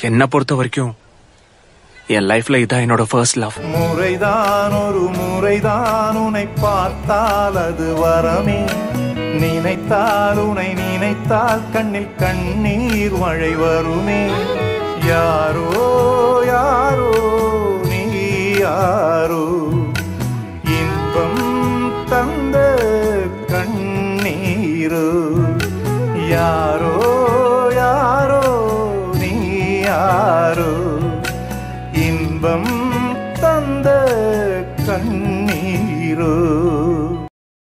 என்ன பொறுத்த வரைக்கும் என் லைஃப்ல இதான் என்னோட ஃபர்ஸ்ட் லவ் முறைதான் ஒரு முறைதான் உன்னை பார்த்தால் அது வரமே நினைத்தால் உன்னை நினைத்தால் கண்ணில் கண்ணீர் மழை வருமே யாரோ யாரோ நீ யாரோ